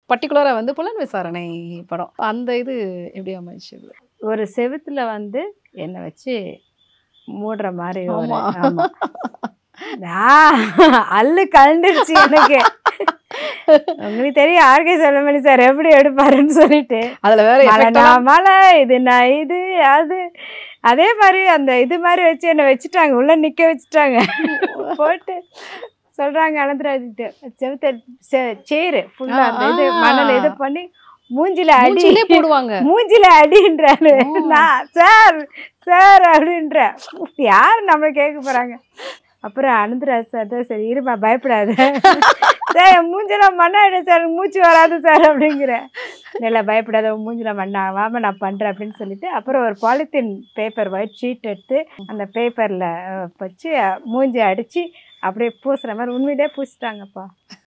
பர்டிகுலரா வந்து புலன் விசாரணை படம் அந்த இது எப்படி அமைச்சது ஒரு செவுத்துல வந்து என்னை வச்சு மூடுற மாதிரி ஒரு ஆமா. ஆமா நான் அல்லு கலந்துருச்சு எனக்கு உங்களுக்கு தெரியும் ஆர்கே செல்வமணி சார் எப்படி எடுப்பாருன்னு சொல்லிட்டு அதுல வேற மலை effect எல்லாம் நான் மலை இது நான் இது அது அதே மாதிரி அந்த இது மாதிரி வச்சு என்னை வச்சுட்டாங்க உள்ள நிக்க வச்சுட்டாங்க போட்டு சொல்றாங்க அனந்தராஜிட்டு செவுத்த சேரு ஃபுல்லா அந்த இது ஆ. மணல் இது பண்ணி மூஞ்சில அடி மூஞ்சிலே போடுவாங்க மூஞ்சில அடின்றாரு ஓ. நான் சார் சார் அப்படின்ற யார் நம்மளை கேட்க போறாங்க அப்புறம் அனந்தராஜ் சார் தான் சரி இருமா பயப்படாத சார் என் மூஞ்சில மண்ணாயிடும் சார் எனக்கு மூச்சு வராது சார் அப்படிங்கிற இல்லை பயப்படாத உன் மூஞ்சில மண்ணா வாம நான் பண்ணுறேன் அப்படின்னு சொல்லிட்டு அப்புறம் ஒரு பாலித்தீன் பேப்பர் ஒயிட் ஷீட் எடுத்து அந்த பேப்பரில் வச்சு மூஞ்சி அடித்து அப்படியே பூசுகிற மாதிரி உண்மையிலே பூசிட்டாங்கப்பா